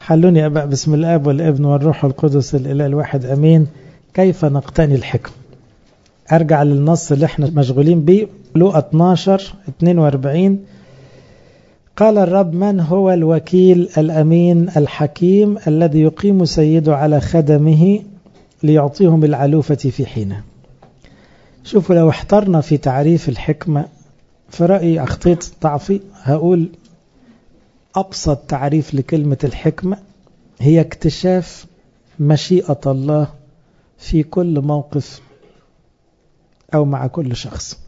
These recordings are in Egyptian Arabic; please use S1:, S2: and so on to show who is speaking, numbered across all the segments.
S1: حلوني أبقى بسم الآب والابن والروح القدس الإله الواحد أمين كيف نقتني الحكم أرجع للنص اللي احنا مشغولين بيه لوقا 12 42 قال الرب من هو الوكيل الأمين الحكيم الذي يقيم سيده على خدمه ليعطيهم العلوفة في حينه شوفوا لو احترنا في تعريف الحكمة في رأيي أخطيت ضعفي هقول أبسط تعريف لكلمة الحكمة هي اكتشاف مشيئة الله في كل موقف أو مع كل شخص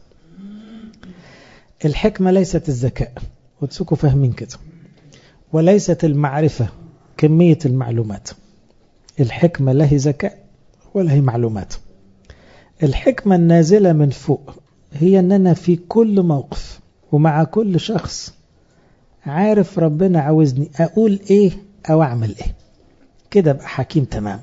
S1: الحكمة ليست الذكاء وتسوكوا فاهمين كده وليست المعرفة كمية المعلومات الحكمة لا هي ذكاء ولا هي معلومات الحكمة النازلة من فوق هي أننا في كل موقف ومع كل شخص عارف ربنا عاوزني أقول إيه أو أعمل إيه كده بقى حكيم تمام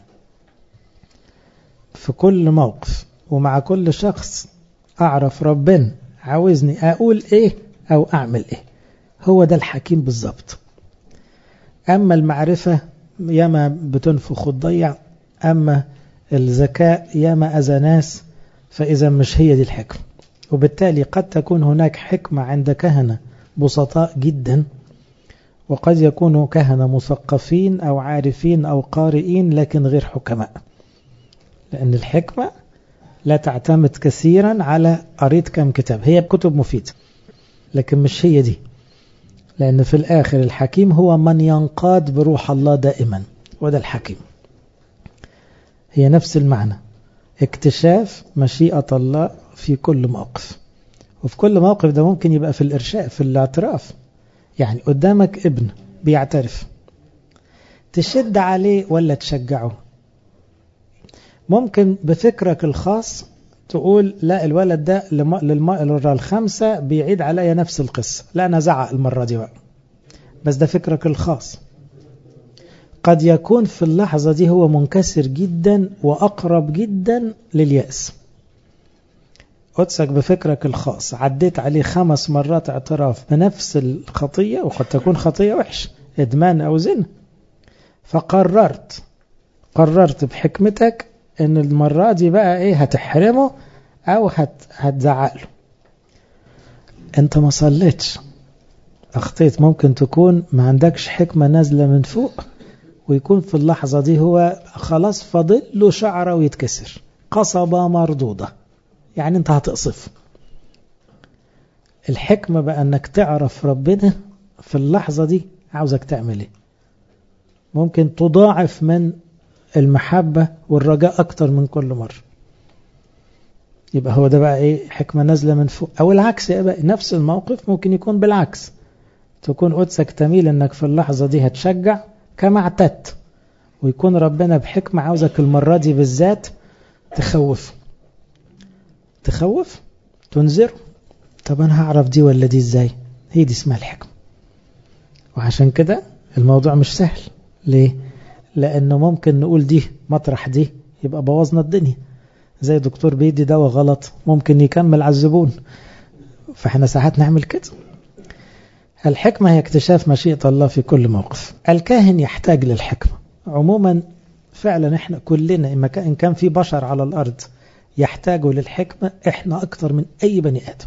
S1: في كل موقف ومع كل شخص أعرف ربنا عاوزني أقول إيه أو أعمل إيه هو ده الحكيم بالظبط أما المعرفة ياما بتنفخ وتضيع أما الذكاء ياما أذى ناس فإذا مش هي دي الحكمة وبالتالي قد تكون هناك حكمة عند كهنة بسطاء جدا وقد يكونوا كهنة مثقفين أو عارفين أو قارئين لكن غير حكماء لأن الحكمة لا تعتمد كثيرا على قريت كم كتاب هي كتب مفيدة لكن مش هي دي لأن في الآخر الحكيم هو من ينقاد بروح الله دائما وده الحكيم هي نفس المعنى اكتشاف مشيئة الله في كل موقف وفي كل موقف ده ممكن يبقى في الإرشاء في الاعتراف يعني قدامك ابن بيعترف تشد عليه ولا تشجعه ممكن بفكرك الخاص تقول لا الولد ده للمرة الخامسة بيعيد عليا نفس القصة لا أنا زعق المرة دي بقى بس ده فكرك الخاص قد يكون في اللحظة دي هو منكسر جدا وأقرب جدا لليأس قدسك بفكرك الخاص عديت عليه خمس مرات اعتراف بنفس الخطية وقد تكون خطية وحش إدمان أو زنا فقررت قررت بحكمتك ان المرة دي بقى ايه هتحرمه او هت هتزعق له انت ما صليتش اخطيت ممكن تكون ما عندكش حكمة نازلة من فوق ويكون في اللحظة دي هو خلاص فاضل له شعره ويتكسر قصبة مردودة يعني انت هتقصف الحكمة بقى انك تعرف ربنا في اللحظة دي عاوزك تعمل ايه ممكن تضاعف من المحبة والرجاء أكتر من كل مرة يبقى هو ده بقى إيه حكمة نازلة من فوق أو العكس يبقى نفس الموقف ممكن يكون بالعكس تكون قدسك تميل إنك في اللحظة دي هتشجع كما اعتدت ويكون ربنا بحكمة عاوزك المرة دي بالذات تخوف تخوف تنذر طب أنا هعرف دي ولا دي إزاي هي دي اسمها الحكمة وعشان كده الموضوع مش سهل ليه لأنه ممكن نقول دي مطرح دي يبقى بوظنا الدنيا زي دكتور بيدي دواء غلط ممكن يكمل على الزبون فاحنا ساعات نعمل كده الحكمة هي اكتشاف مشيئة الله في كل موقف الكاهن يحتاج للحكمة عموما فعلا احنا كلنا إن كان في بشر على الأرض يحتاجوا للحكمة احنا أكتر من أي بني آدم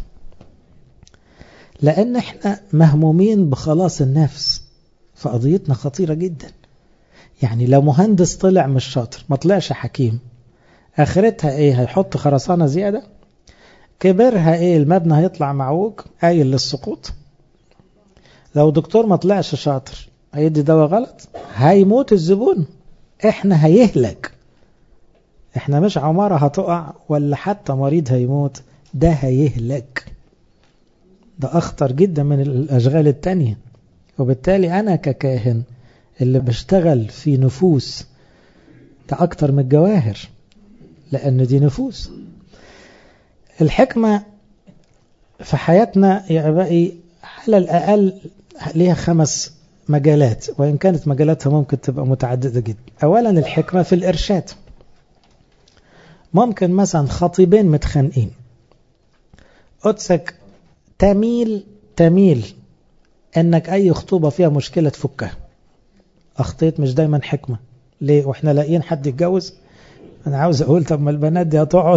S1: لأن احنا مهمومين بخلاص النفس فقضيتنا خطيرة جدا يعني لو مهندس طلع مش شاطر ما طلعش حكيم اخرتها ايه هيحط خرسانة زيادة كبرها ايه المبنى هيطلع معوج قايل للسقوط لو دكتور ما طلعش شاطر هيدي دواء غلط هيموت الزبون احنا هيهلك احنا مش عمارة هتقع ولا حتى مريض هيموت ده هيهلك ده اخطر جدا من الاشغال التانية وبالتالي انا ككاهن اللي بشتغل في نفوس ده أكتر من الجواهر لأن دي نفوس الحكمة في حياتنا يا أبائي على الأقل ليها خمس مجالات وإن كانت مجالاتها ممكن تبقى متعددة جدا أولا الحكمة في الإرشاد ممكن مثلا خطيبين متخانقين قدسك تميل تميل انك اي خطوبة فيها مشكلة تفكها أخطيت مش دايما حكمة ليه وإحنا لاقيين حد يتجوز أنا عاوز أقول طب ما البنات دي هتقعد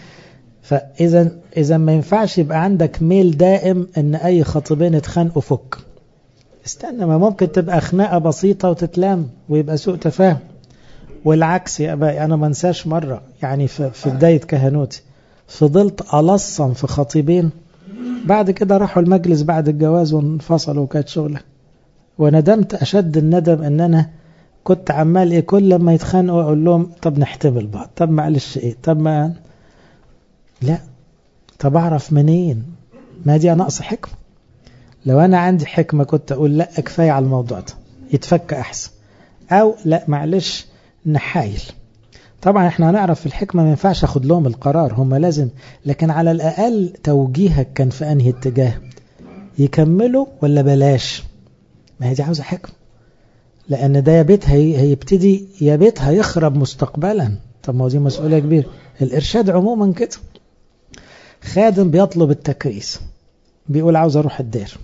S1: فإذا إذا ما ينفعش يبقى عندك ميل دائم إن أي خطيبين اتخانقوا فك استنى ما ممكن تبقى خناقة بسيطة وتتلام ويبقى سوء تفاهم والعكس يا أبائي أنا ما انساش مرة يعني في بداية كهنوتي فضلت ألصم في خطيبين بعد كده راحوا المجلس بعد الجواز وانفصلوا وكانت شغلة وندمت أشد الندم أن أنا كنت عمال إيه كل لما يتخانقوا أقول لهم طب نحتمل بعض طب معلش إيه طب ما لا طب أعرف منين ما دي نقص حكمة لو أنا عندي حكمة كنت أقول لا كفاية على الموضوع ده يتفك أحسن أو لا معلش نحايل طبعا احنا هنعرف في الحكمة ما ينفعش اخد لهم القرار هم لازم لكن على الاقل توجيهك كان في انهي اتجاه يكملوا ولا بلاش ما هي دي عاوزة حكمة لان ده يا بيت هي هيبتدي يا بيت هيخرب مستقبلا طب ما هو دي مسؤولية كبيرة الارشاد عموما كده خادم بيطلب التكريس بيقول عاوز اروح الدير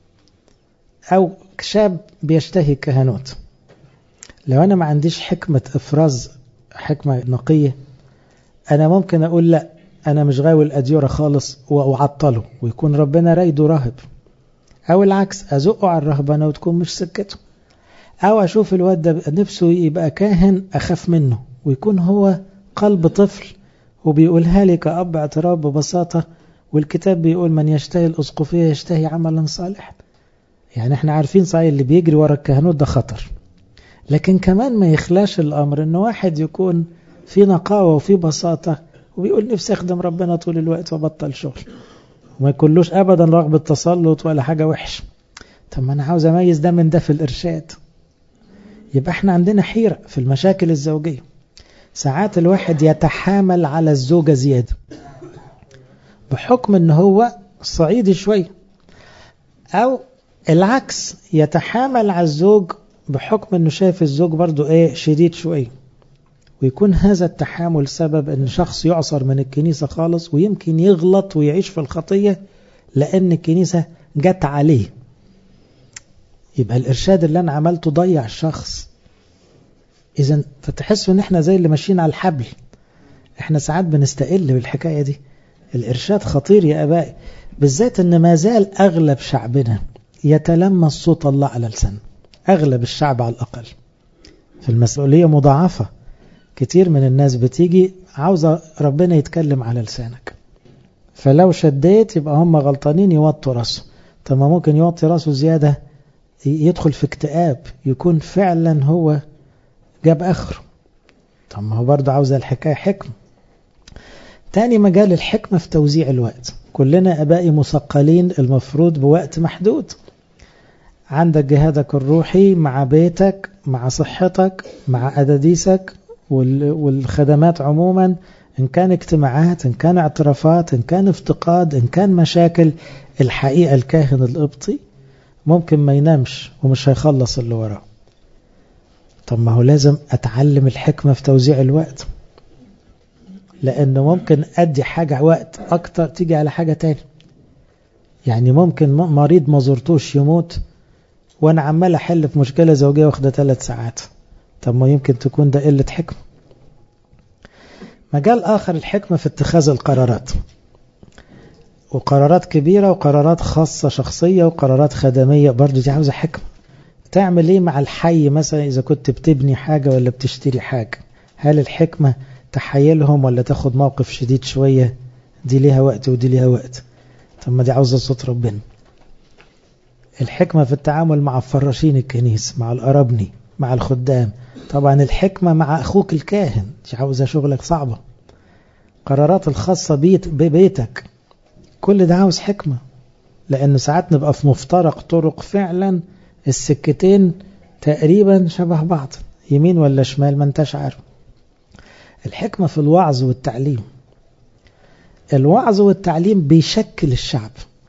S1: او شاب بيشتهي كهنوت لو انا ما عنديش حكمة افراز حكمة نقية أنا ممكن أقول لا أنا مش غاوي الأديرة خالص وأعطله ويكون ربنا رايده راهب أو العكس أزقه على الرهبنة وتكون مش سكته أو أشوف الواد ده نفسه يبقى كاهن أخاف منه ويكون هو قلب طفل وبيقولها لي كأب اعتراف ببساطة والكتاب بيقول من يشتهي الأسقفية يشتهي عملا صالحا يعني احنا عارفين صحيح اللي بيجري ورا الكهنوت ده خطر لكن كمان ما يخلاش الأمر أن واحد يكون في نقاوة وفي بساطة وبيقول نفسي أخدم ربنا طول الوقت وبطل شغل وما يكونلوش أبدا رغبة تسلط ولا حاجة وحش طب ما أنا عاوز أميز ده من ده في الإرشاد يبقى احنا عندنا حيرة في المشاكل الزوجية ساعات الواحد يتحامل على الزوجة زيادة بحكم ان هو صعيدي شوية او العكس يتحامل على الزوج بحكم انه شايف الزوج برضو ايه شديد شوية ويكون هذا التحامل سبب ان شخص يعصر من الكنيسة خالص ويمكن يغلط ويعيش في الخطية لان الكنيسة جت عليه يبقى الارشاد اللي انا عملته ضيع الشخص اذا فتحسوا ان احنا زي اللي ماشيين على الحبل احنا ساعات بنستقل بالحكاية دي الارشاد خطير يا ابائي بالذات ان ما زال اغلب شعبنا يتلمس صوت الله على لسانه أغلب الشعب على الأقل في المسؤولية مضاعفة كتير من الناس بتيجي عاوزة ربنا يتكلم على لسانك فلو شديت يبقى هم غلطانين يوطوا راسه طب ما ممكن يوطي راسه زيادة يدخل في اكتئاب يكون فعلا هو جاب آخره طب ما هو برضه عاوز الحكاية حكمة تاني مجال الحكمة في توزيع الوقت كلنا أبائي مثقلين المفروض بوقت محدود عندك جهادك الروحي مع بيتك مع صحتك مع أداديسك والخدمات عموما إن كان اجتماعات إن كان اعترافات إن كان افتقاد إن كان مشاكل الحقيقة الكاهن القبطي ممكن ما ينامش ومش هيخلص اللي وراه طب ما هو لازم أتعلم الحكمة في توزيع الوقت لأنه ممكن أدي حاجة وقت أكتر تيجي على حاجة تاني يعني ممكن مريض ما زرتوش يموت وانا عمال احل في مشكلة زوجية واخدة ثلاث ساعات طب ما يمكن تكون ده قلة حكمة مجال آخر الحكمة في اتخاذ القرارات وقرارات كبيرة وقرارات خاصة شخصية وقرارات خدمية برضو دي عاوزة حكمة تعمل ايه مع الحي مثلا إذا كنت بتبني حاجة ولا بتشتري حاجة هل الحكمة تحيلهم ولا تاخد موقف شديد شوية دي ليها وقت ودي ليها وقت طب ما دي عاوزة صوت ربنا الحكمة في التعامل مع فراشين الكنيس مع الأرابني مع الخدام طبعا الحكمة مع أخوك الكاهن دي عاوزة شغلك صعبة قرارات الخاصة بيت ببيتك كل ده عاوز حكمة لأن ساعات نبقى في مفترق طرق فعلا السكتين تقريبا شبه بعض يمين ولا شمال ما انتش عارف الحكمة في الوعظ والتعليم الوعظ والتعليم بيشكل الشعب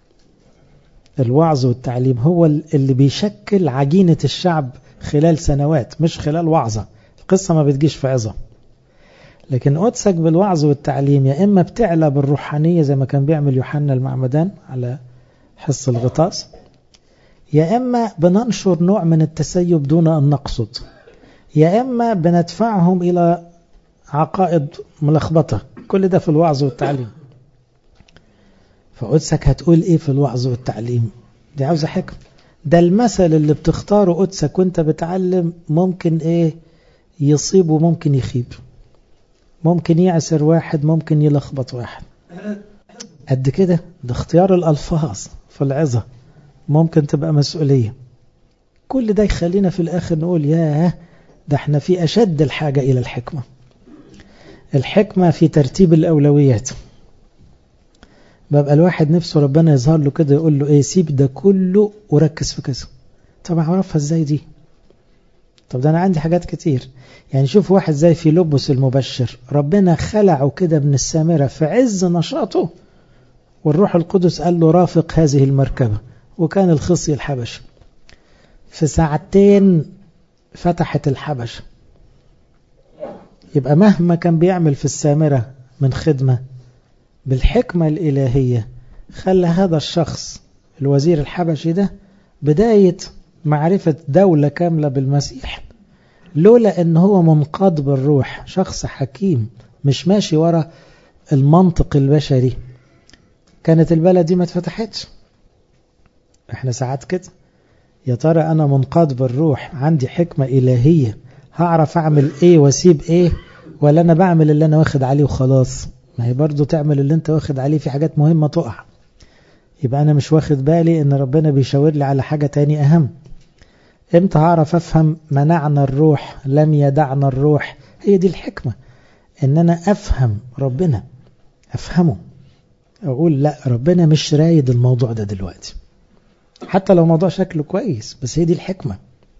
S1: الوعظ والتعليم هو اللي بيشكل عجينة الشعب خلال سنوات مش خلال وعظة القصة ما بتجيش في عظة لكن قدسك بالوعظ والتعليم يا إما بتعلى بالروحانية زي ما كان بيعمل يوحنا المعمدان على حص الغطاس يا إما بننشر نوع من التسيب دون أن نقصد يا إما بندفعهم إلى عقائد ملخبطة كل ده في الوعظ والتعليم فقدسك هتقول إيه في الوعظ والتعليم دي عاوزة حكم ده المثل اللي بتختاره قدسك وانت بتعلم ممكن ايه يصيب وممكن يخيب ممكن يعسر واحد ممكن يلخبط واحد قد كده ده اختيار الألفاظ في العظة ممكن تبقى مسؤولية كل ده يخلينا في الآخر نقول ياه ده احنا في أشد الحاجة إلى الحكمة الحكمة في ترتيب الأولويات ببقى الواحد نفسه ربنا يظهر له كده يقول له ايه سيب ده كله وركز في كذا طب اعرفها ازاي دي طب ده انا عندي حاجات كتير يعني شوف واحد زي في لبس المبشر ربنا خلعه كده من السامرة في عز نشاطه والروح القدس قال له رافق هذه المركبة وكان الخصي الحبش في ساعتين فتحت الحبش يبقى مهما كان بيعمل في السامرة من خدمة بالحكمة الإلهية خلى هذا الشخص الوزير الحبشي ده بداية معرفة دولة كاملة بالمسيح لولا ان هو منقاد بالروح شخص حكيم مش ماشي ورا المنطق البشري كانت البلد دي ما اتفتحتش احنا ساعات كده يا ترى انا منقاد بالروح عندي حكمة الهية هعرف اعمل ايه واسيب ايه ولا انا بعمل اللي انا واخد عليه وخلاص ما هي برضو تعمل اللي انت واخد عليه في حاجات مهمة تقع يبقى انا مش واخد بالي ان ربنا بيشاور لي على حاجة تاني اهم امتى هعرف افهم منعنا الروح لم يدعنا الروح هي دي الحكمة ان انا افهم ربنا افهمه اقول لا ربنا مش رايد الموضوع ده دلوقتي حتى لو موضوع شكله كويس بس هي دي الحكمة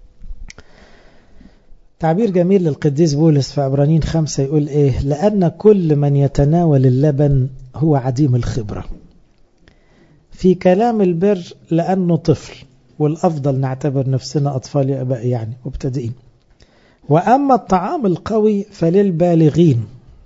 S1: تعبير جميل للقديس بولس في عبرانين خمسة يقول ايه لأن كل من يتناول اللبن هو عديم الخبرة في كلام البر لأنه طفل والأفضل نعتبر نفسنا أطفال يا أباء يعني مبتدئين وأما الطعام القوي فللبالغين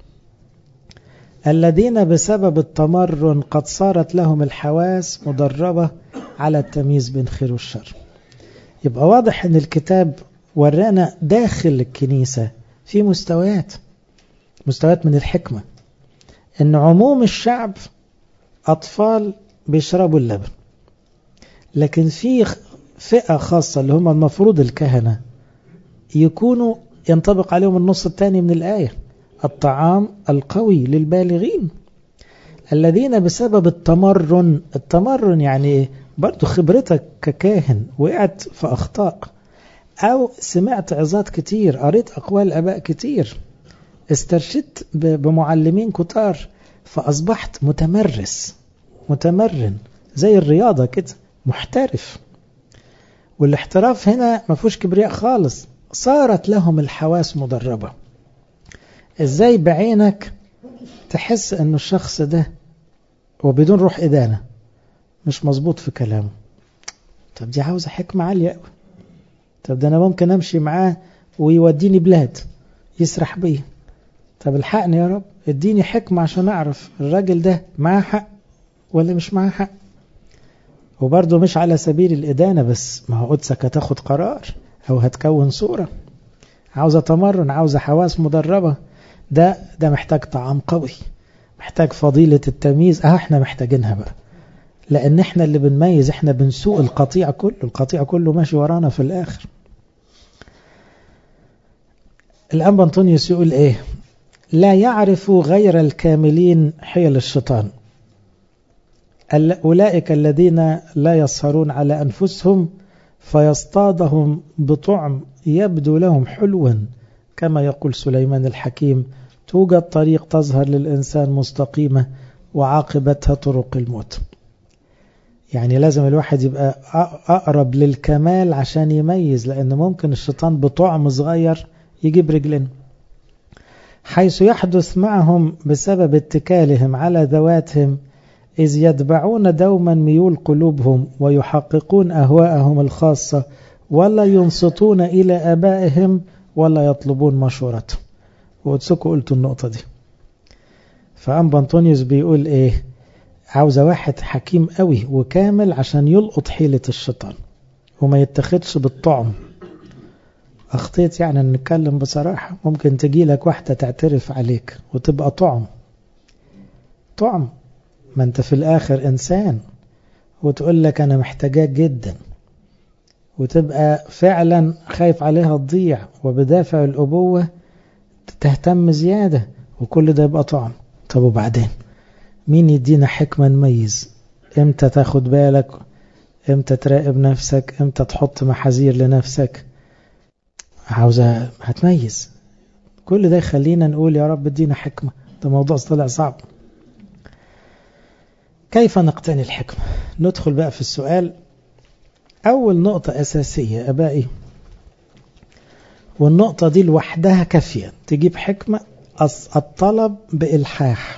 S1: الذين بسبب التمرن قد صارت لهم الحواس مدربة على التمييز بين خير والشر يبقى واضح أن الكتاب ورانا داخل الكنيسة في مستويات مستويات من الحكمة أن عموم الشعب أطفال بيشربوا اللبن لكن في فئة خاصة اللي هم المفروض الكهنة يكونوا ينطبق عليهم النص الثاني من الآية الطعام القوي للبالغين الذين بسبب التمرن التمرن يعني برضو خبرتك ككاهن وقعت في أخطاء أو سمعت عظات كتير قريت أقوال أباء كتير استرشدت بمعلمين كتار فأصبحت متمرس متمرن زي الرياضة كده محترف والاحتراف هنا ما فيهوش كبرياء خالص صارت لهم الحواس مدربة ازاي بعينك تحس ان الشخص ده وبدون روح إدانة مش مظبوط في كلامه طب دي عاوزة حكمة عالية قوي طب ده أنا ممكن أمشي معاه ويوديني بلاد يسرح بيا طب الحقني يا رب اديني حكمة عشان أعرف الراجل ده معاه حق ولا مش معاه حق وبرضه مش على سبيل الإدانة بس ما هو قدسك هتاخد قرار أو هتكون صورة عاوزة تمرن عاوزة حواس مدربة ده ده محتاج طعام قوي محتاج فضيلة التمييز اه احنا محتاجينها بقى لأن احنا اللي بنميز احنا بنسوق القطيع كله القطيع كله ماشي ورانا في الآخر الأنبا أنطونيوس يقول ايه لا يعرف غير الكاملين حيل الشيطان أولئك الذين لا يسهرون على أنفسهم فيصطادهم بطعم يبدو لهم حلوا كما يقول سليمان الحكيم توجد طريق تظهر للإنسان مستقيمة وعاقبتها طرق الموت يعني لازم الواحد يبقى أقرب للكمال عشان يميز لأن ممكن الشيطان بطعم صغير يجيب رجلين حيث يحدث معهم بسبب اتكالهم على ذواتهم إذ يتبعون دوما ميول قلوبهم ويحققون أهواءهم الخاصة ولا ينصتون إلى أبائهم ولا يطلبون مشورته وقدسكم قلتوا النقطة دي فأنبا أنطونيوس بيقول إيه عاوزة واحد حكيم قوي وكامل عشان يلقط حيلة الشيطان وما يتخدش بالطعم أخطيت يعني نتكلم بصراحة ممكن تجي لك واحدة تعترف عليك وتبقى طعم طعم ما انت في الآخر إنسان وتقول لك أنا محتاجاك جدا وتبقى فعلا خايف عليها تضيع وبدافع الأبوة تهتم زيادة وكل ده يبقى طعم طب وبعدين مين يدينا حكمة نميز امتى تاخد بالك امتى تراقب نفسك امتى تحط محاذير لنفسك عاوزة هتميز كل ده يخلينا نقول يا رب ادينا حكمة ده موضوع طلع صعب كيف نقتني الحكمة ندخل بقى في السؤال أول نقطة أساسية أبائي والنقطة دي لوحدها كافية تجيب حكمة الطلب بإلحاح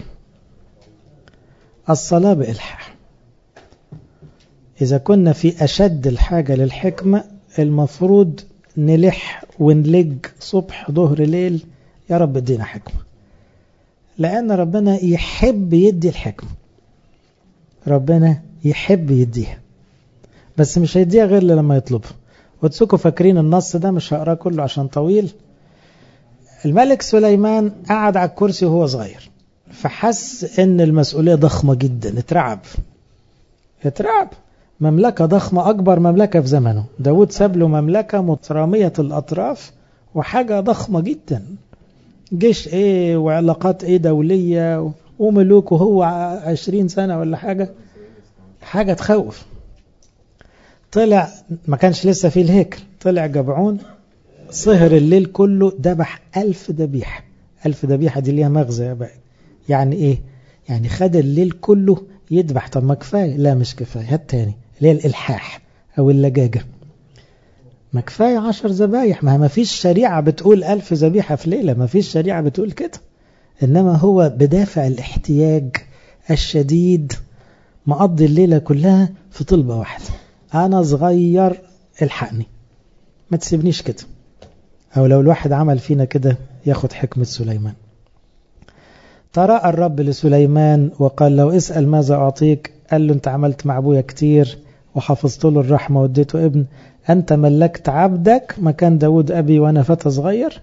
S1: الصلاة بإلحاح إذا كنا في أشد الحاجة للحكمة المفروض نلح ونلج صبح ظهر ليل يا رب ادينا حكمة لأن ربنا يحب يدي الحكمة ربنا يحب يديها بس مش هيديها غير لما يطلبها وتسوكوا فاكرين النص ده مش هقراه كله عشان طويل الملك سليمان قعد على الكرسي وهو صغير فحس ان المسؤولية ضخمة جدا اترعب اترعب مملكة ضخمة أكبر مملكة في زمنه داود ساب له مملكة مترامية الأطراف وحاجة ضخمة جدا جيش ايه وعلاقات ايه دولية وملوك وهو عشرين سنة ولا حاجة حاجة تخوف طلع ما كانش لسه فيه الهيكل طلع جبعون سهر الليل كله ذبح ألف ذبيحة ألف ذبيحة دي ليها مغزى يا بقى يعني ايه يعني خد الليل كله يذبح طب ما كفاية لا مش كفاية هات تاني اللي هي الإلحاح أو اللجاجة ما كفاية عشر ذبايح ما ما فيش شريعة بتقول ألف ذبيحة في ليلة ما فيش شريعة بتقول كده إنما هو بدافع الاحتياج الشديد مقضي الليلة كلها في طلبة واحدة أنا صغير الحقني ما تسيبنيش كده أو لو الواحد عمل فينا كده ياخد حكمة سليمان تراءى الرب لسليمان وقال لو اسأل ماذا أعطيك قال له أنت عملت مع أبويا كتير وحفظت له الرحمة واديته ابن أنت ملكت عبدك مكان داود أبي وأنا فتى صغير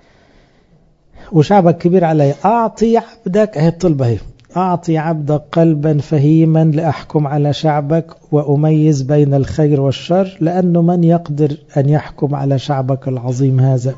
S1: وشعبك كبير علي أعطي عبدك أهي الطلبة اهي أعطي عبدك قلبا فهيما لأحكم على شعبك وأميز بين الخير والشر لأنه من يقدر أن يحكم على شعبك العظيم هذا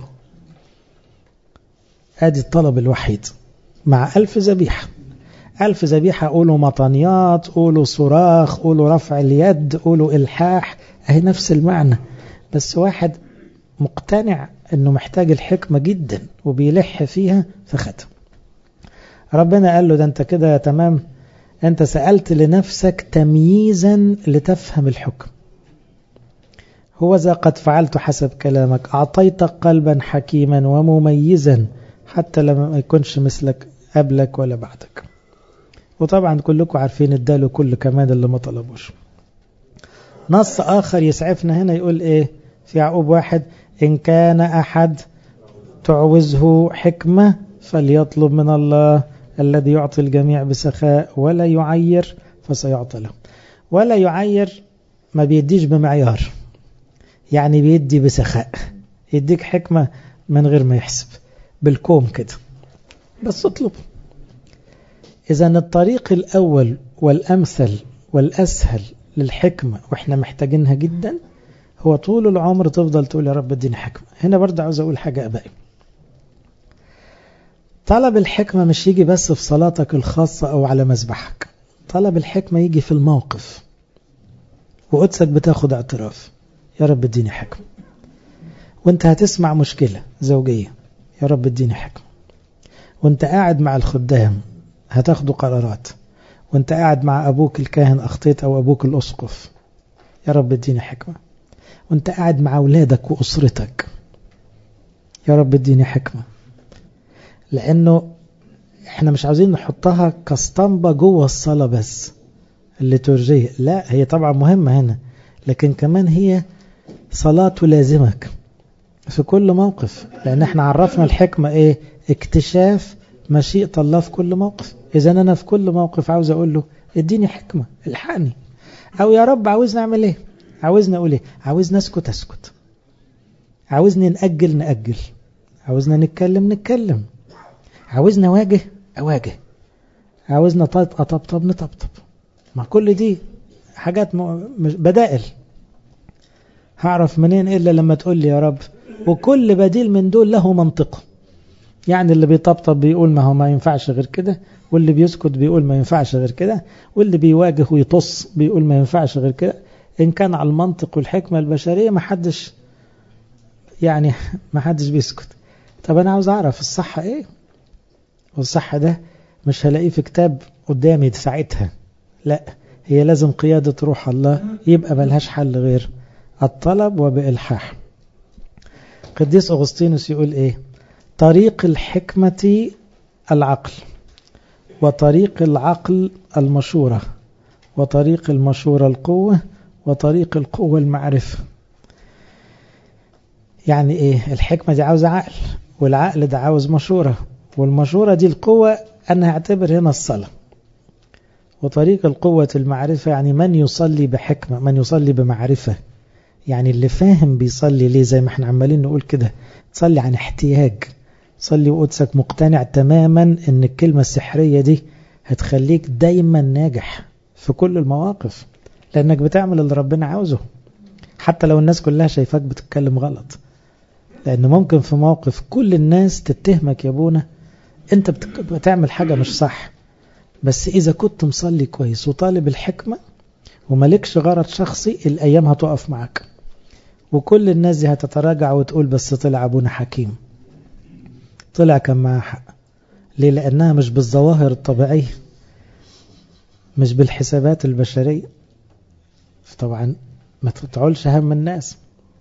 S1: أدي الطلب الوحيد مع ألف ذبيحة ألف ذبيحة قولوا مطنيات قولوا صراخ قولوا رفع اليد قولوا إلحاح أهي نفس المعنى بس واحد مقتنع أنه محتاج الحكمة جدا وبيلح فيها فخدها ربنا قال له ده أنت كده تمام أنت سألت لنفسك تمييزا لتفهم الحكم هو ذا قد فعلت حسب كلامك أعطيتك قلبا حكيما ومميزا حتى لما ما يكونش مثلك قبلك ولا بعدك وطبعا كلكم عارفين اداله كل كمان اللي ما طلبوش نص آخر يسعفنا هنا يقول إيه في يعقوب واحد إن كان أحد تعوزه حكمة فليطلب من الله الذي يعطي الجميع بسخاء ولا يعير فسيعطى له ولا يعير ما بيديش بمعيار يعني بيدي بسخاء يديك حكمة من غير ما يحسب بالكوم كده بس اطلب إذا الطريق الأول والأمثل والأسهل للحكمة وإحنا محتاجينها جدا هو طول العمر تفضل تقول يا رب اديني حكمة هنا برضه عاوز أقول حاجة أبائي طلب الحكمة مش يجي بس في صلاتك الخاصة أو على مذبحك طلب الحكمة يجي في الموقف وقدسك بتاخد اعتراف يا رب اديني حكمة وانت هتسمع مشكلة زوجية يا رب اديني حكمة وانت قاعد مع الخدام هتاخدوا قرارات وانت قاعد مع أبوك الكاهن أخطيت أو أبوك الأسقف يا رب اديني حكمة وانت قاعد مع أولادك وأسرتك يا رب اديني حكمة لأنه احنا مش عاوزين نحطها كاسطمبة جوه الصلاة بس الليتورجية لا هي طبعا مهمة هنا لكن كمان هي صلاة تلازمك في كل موقف لأن احنا عرفنا الحكمة ايه اكتشاف مشيئة الله في كل موقف إذا أنا في كل موقف عاوز أقول له اديني حكمة الحقني أو يا رب عاوز نعمل إيه عاوزني اقول ايه عاوزني اسكت اسكت عاوزني نأجل نأجل عاوزنا نتكلم نتكلم عاوزنا اواجه اواجه عاوزنا اطبطب نطبطب ما كل دي حاجات بدائل هعرف منين الا لما تقول لي يا رب وكل بديل من دول له منطقه يعني اللي بيطبطب بيقول ما هو ما ينفعش غير كده واللي بيسكت بيقول ما ينفعش غير كده واللي بيواجه ويطص بيقول ما ينفعش غير كده إن كان على المنطق والحكمة البشرية ما حدش يعني ما حدش بيسكت طب أنا عاوز أعرف الصح إيه والصح ده مش هلاقيه في كتاب قدامي ساعتها لا هي لازم قيادة روح الله يبقى ملهاش حل غير الطلب وبإلحاح قديس أغسطينوس يقول إيه طريق الحكمة العقل وطريق العقل المشورة وطريق المشورة القوة وطريق القوة المعرفة يعني ايه الحكمة دي عاوز عقل والعقل ده عاوز مشورة والمشورة دي القوة انا هعتبر هنا الصلاة وطريق القوة المعرفة يعني من يصلي بحكمة من يصلي بمعرفة يعني اللي فاهم بيصلي ليه زي ما احنا عمالين نقول كده تصلي عن احتياج صلي وقدسك مقتنع تماما ان الكلمة السحرية دي هتخليك دايما ناجح في كل المواقف لانك بتعمل اللي ربنا عاوزه حتى لو الناس كلها شايفاك بتتكلم غلط لان ممكن في موقف كل الناس تتهمك يا ابونا انت بتعمل حاجة مش صح بس اذا كنت مصلي كويس وطالب الحكمة وملكش غرض شخصي الايام هتقف معك وكل الناس دي هتتراجع وتقول بس طلع ابونا حكيم طلع كان معاه حق ليه لأنها مش بالظواهر الطبيعية مش بالحسابات البشرية طبعا ما تتعولش هم الناس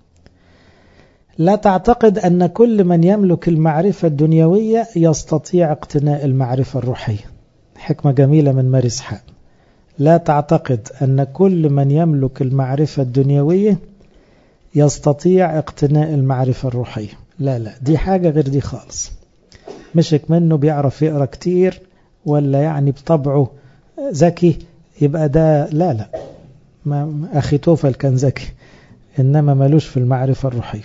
S1: لا تعتقد أن كل من يملك المعرفة الدنيوية يستطيع اقتناء المعرفة الروحية حكمة جميلة من ماري اسحاق لا تعتقد أن كل من يملك المعرفة الدنيوية يستطيع اقتناء المعرفة الروحية لا لا دي حاجة غير دي خالص مشك منه بيعرف يقرأ كتير ولا يعني بطبعه ذكي يبقى ده لا لا ما أخي توفل كان ذكي إنما ملوش في المعرفة الروحية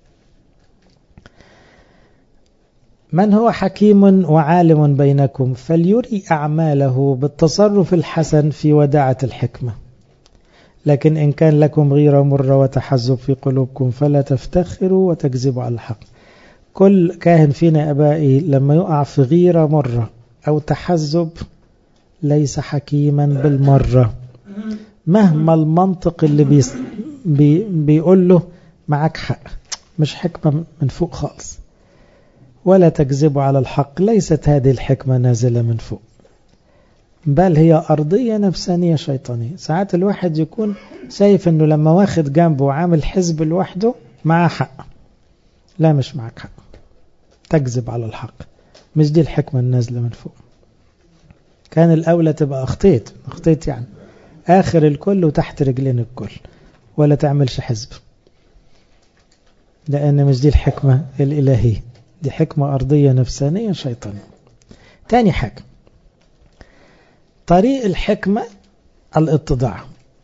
S1: من هو حكيم وعالم بينكم فليري أعماله بالتصرف الحسن في وداعة الحكمة لكن إن كان لكم غيرة مرة وتحزب في قلوبكم فلا تفتخروا وتكذبوا على الحق كل كاهن فينا أبائي لما يقع في غيرة مرة أو تحزب ليس حكيما بالمرة مهما المنطق اللي بي بي بيقول له معك حق مش حكمة من فوق خالص ولا تكذبوا على الحق ليست هذه الحكمة نازلة من فوق بل هي أرضية نفسانية شيطانية ساعات الواحد يكون شايف أنه لما واخد جنبه وعامل حزب لوحده معاه حق لا مش معك حق تكذب على الحق مش دي الحكمة النازلة من فوق كان الأولى تبقى أخطيت أخطيت يعني آخر الكل وتحت رجلين الكل ولا تعملش حزب لأن مش دي الحكمة الإلهية دي حكمة أرضية نفسانية شيطانية تاني حاجة طريق الحكمة الاتضاع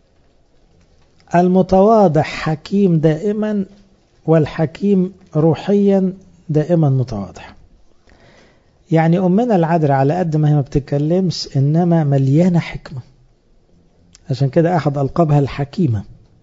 S1: المتواضع حكيم دائما والحكيم روحيا دائما متواضع يعني أمنا العذراء على قد ما هي ما بتتكلمش إنما مليانة حكمة عشان كده أحد ألقابها الحكيمة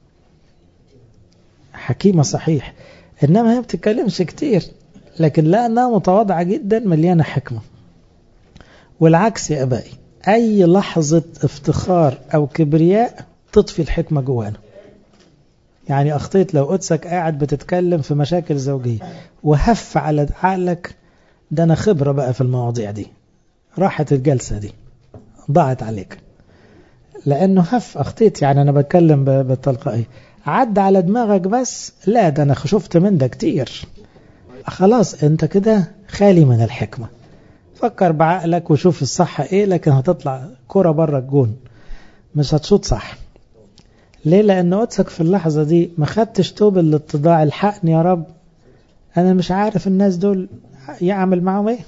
S1: حكيمة صحيح إنما هي ما بتتكلمش كتير لكن لأنها متواضعة جدا مليانة حكمة والعكس يا أبائي أي لحظة افتخار أو كبرياء تطفي الحكمة جوانا يعني أخطيت لو قدسك قاعد بتتكلم في مشاكل زوجية وهف على عقلك ده أنا خبرة بقى في المواضيع دي راحت الجلسة دي ضاعت عليك لأنه هف أخطيت يعني أنا بتكلم بالتلقائية عد على دماغك بس لا ده أنا شفت من ده كتير خلاص أنت كده خالي من الحكمة فكر بعقلك وشوف الصح ايه لكن هتطلع كرة بره الجون مش هتشوط صح ليه لان قدسك في اللحظة دي ما خدتش توب الاتضاع الحقني يا رب انا مش عارف الناس دول يعمل معهم ايه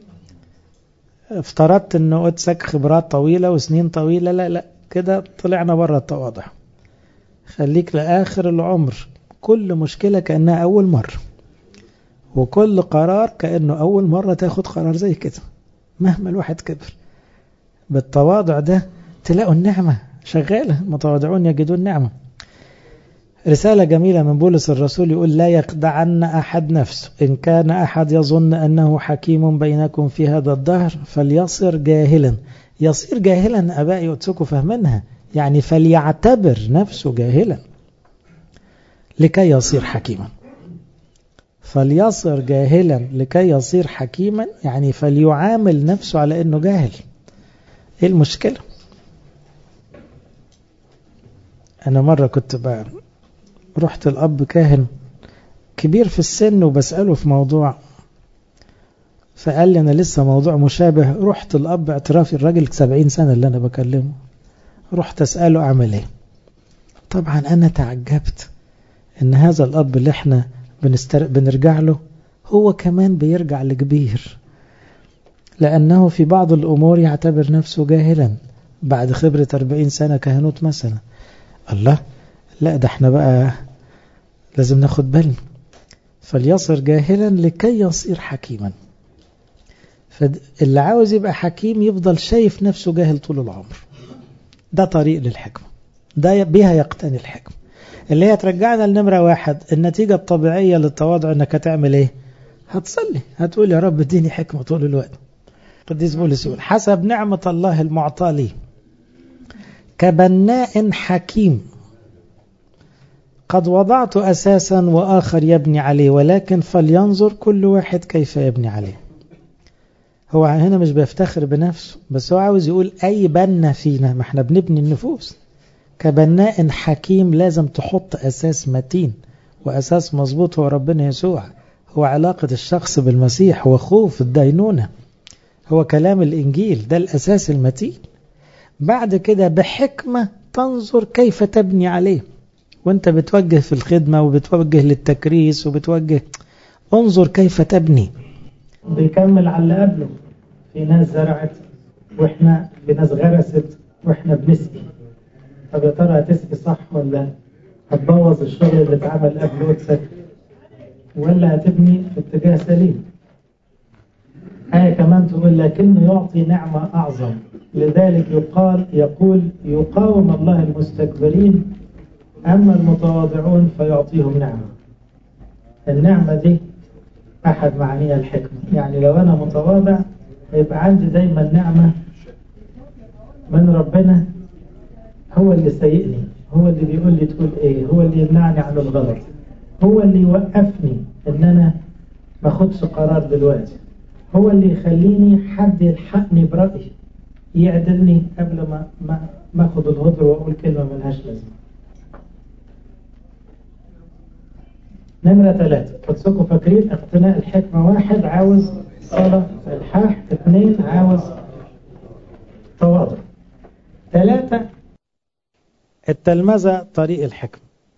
S1: افترضت ان قدسك خبرات طويلة وسنين طويلة لا لا كده طلعنا بره التواضع خليك لآخر العمر كل مشكلة كأنها أول مرة وكل قرار كأنه أول مرة تاخد قرار زي كده مهما الواحد كبر بالتواضع ده تلاقوا النعمة شغالة متواضعون يجدون نعمة رسالة جميلة من بولس الرسول يقول لا يخدعن أحد نفسه إن كان أحد يظن أنه حكيم بينكم في هذا الدهر فليصر جاهلا يصير جاهلا أبائي وتسكوا فهمنها يعني فليعتبر نفسه جاهلا لكي يصير حكيما فليصر جاهلا لكي يصير حكيما يعني فليعامل نفسه على أنه جاهل إيه المشكلة أنا مرة كنت بقى رحت الأب كاهن كبير في السن وبسأله في موضوع فقال لي أنا لسه موضوع مشابه رحت الأب اعترافي الراجل سبعين سنة اللي أنا بكلمه رحت أسأله أعمل إيه طبعا أنا تعجبت إن هذا الأب اللي إحنا بنستر... بنرجع له هو كمان بيرجع لكبير لأنه في بعض الأمور يعتبر نفسه جاهلا بعد خبرة 40 سنة كهنوت مثلا الله لا ده احنا بقى لازم ناخد بالنا فليصر جاهلا لكي يصير حكيما فاللي عاوز يبقى حكيم يفضل شايف نفسه جاهل طول العمر ده طريق للحكمة ده بها يقتني الحكمة اللي هي ترجعنا لنمرة واحد النتيجة الطبيعية للتواضع انك هتعمل ايه هتصلي هتقول يا رب اديني حكمة طول الوقت قديس بولس يقول حسب نعمة الله المعطى لي كبناء حكيم قد وضعت أساسا وآخر يبني عليه ولكن فلينظر كل واحد كيف يبني عليه هو هنا مش بيفتخر بنفسه بس هو عاوز يقول أي بنا فينا ما احنا بنبني النفوس كبناء حكيم لازم تحط أساس متين وأساس مظبوط هو ربنا يسوع هو علاقة الشخص بالمسيح هو خوف الدينونة هو كلام الإنجيل ده الأساس المتين بعد كده بحكمة تنظر كيف تبني عليه وانت بتوجه في الخدمة وبتوجه للتكريس وبتوجه انظر كيف تبني
S2: بيكمل على اللي قبله في ناس زرعت واحنا في ناس غرست واحنا بنسقي طب يا ترى هتسقي صح ولا هتبوظ الشغل اللي اتعمل قبل وتسك ولا هتبني في اتجاه سليم آية كمان تقول لكنه يعطي نعمة أعظم لذلك يقال يقول يقاوم الله المستكبرين أما المتواضعون فيعطيهم نعمة النعمة دي أحد معانيها الحكمة يعني لو أنا متواضع يبقى عندي دايما نعمة من ربنا هو اللي سيئني هو اللي بيقول لي تقول ايه هو اللي يمنعني عن الغلط هو اللي يوقفني ان انا ما اخدش قرار دلوقتي هو اللي يخليني حد يلحقني برأيي يعدلني قبل ما ما ما اخد الهدر واقول كلمه ملهاش لازمه نمرة ثلاثة فتسكوا فاكرين اقتناء الحكمة واحد عاوز صلاة الحاح اثنين عاوز تواضع ثلاثة
S1: التلمذة طريق الحكمة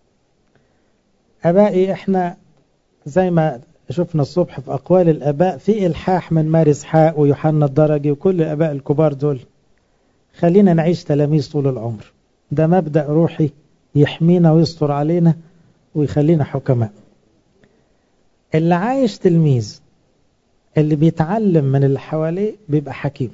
S1: أبائي إحنا زي ما شفنا الصبح في أقوال الأباء في إلحاح من مارس حاء ويوحنا الدرجي وكل الأباء الكبار دول خلينا نعيش تلاميذ طول العمر ده مبدأ روحي يحمينا ويستر علينا ويخلينا حكماء اللي عايش تلميذ اللي بيتعلم من اللي حواليه بيبقى حكيم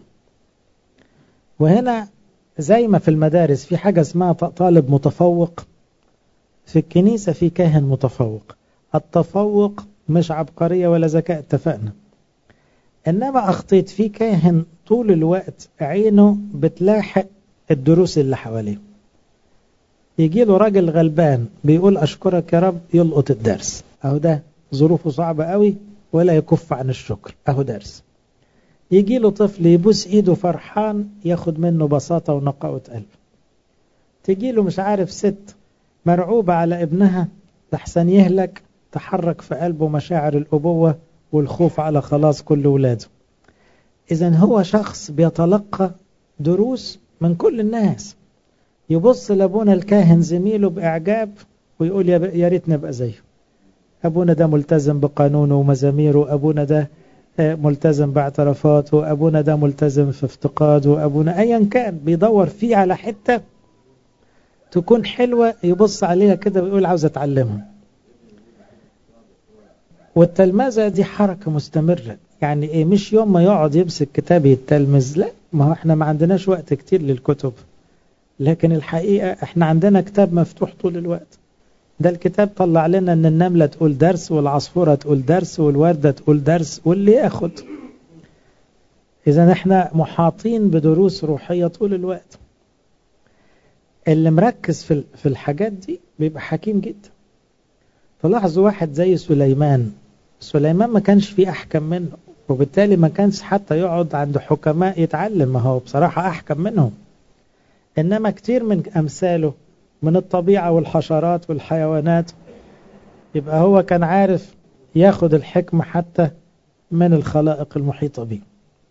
S1: وهنا زي ما في المدارس في حاجة اسمها طالب متفوق في الكنيسة في كاهن متفوق التفوق مش عبقرية ولا ذكاء اتفقنا إنما أخطيت في كاهن طول الوقت عينه بتلاحق الدروس اللي حواليه يجي له راجل غلبان بيقول أشكرك يا رب يلقط الدرس أهو ده ظروفه صعبة قوي ولا يكف عن الشكر أهو درس يجي له طفل يبوس ايده فرحان ياخد منه بساطة ونقاوة قلب تجي له مش عارف ست مرعوبة على ابنها لحسن يهلك تحرك في قلبه مشاعر الأبوة والخوف على خلاص كل ولاده إذا هو شخص بيتلقى دروس من كل الناس يبص لأبونا الكاهن زميله بإعجاب ويقول يا ريت نبقى زيه أبونا ده ملتزم بقانونه ومزاميره أبونا ده ملتزم باعترافاته أبونا ده ملتزم في افتقاده أبونا أيا كان بيدور فيه على حتة تكون حلوة يبص عليها كده ويقول عاوز أتعلمها والتلمذة دي حركة مستمرة يعني إيه مش يوم ما يقعد يمسك كتاب يتلمذ لا ما هو احنا ما عندناش وقت كتير للكتب لكن الحقيقة احنا عندنا كتاب مفتوح طول الوقت ده الكتاب طلع لنا ان النملة تقول درس والعصفورة تقول درس والوردة تقول درس واللي ياخد اذا احنا محاطين بدروس روحية طول الوقت اللي مركز في في الحاجات دي بيبقى حكيم جدا تلاحظوا واحد زي سليمان سليمان ما كانش فيه احكم منه وبالتالي ما كانش حتى يقعد عند حكماء يتعلم ما هو بصراحة احكم منهم انما كتير من امثاله من الطبيعة والحشرات والحيوانات يبقى هو كان عارف ياخد الحكمة حتى من الخلائق المحيطة به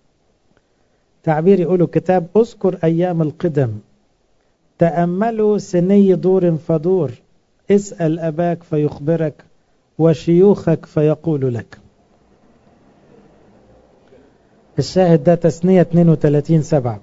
S1: تعبير يقولوا كتاب اذكر ايام القدم تأملوا سني دور فدور اسأل أباك فيخبرك وشيوخك فيقول لك الشاهد ده تسنية 32 سبعة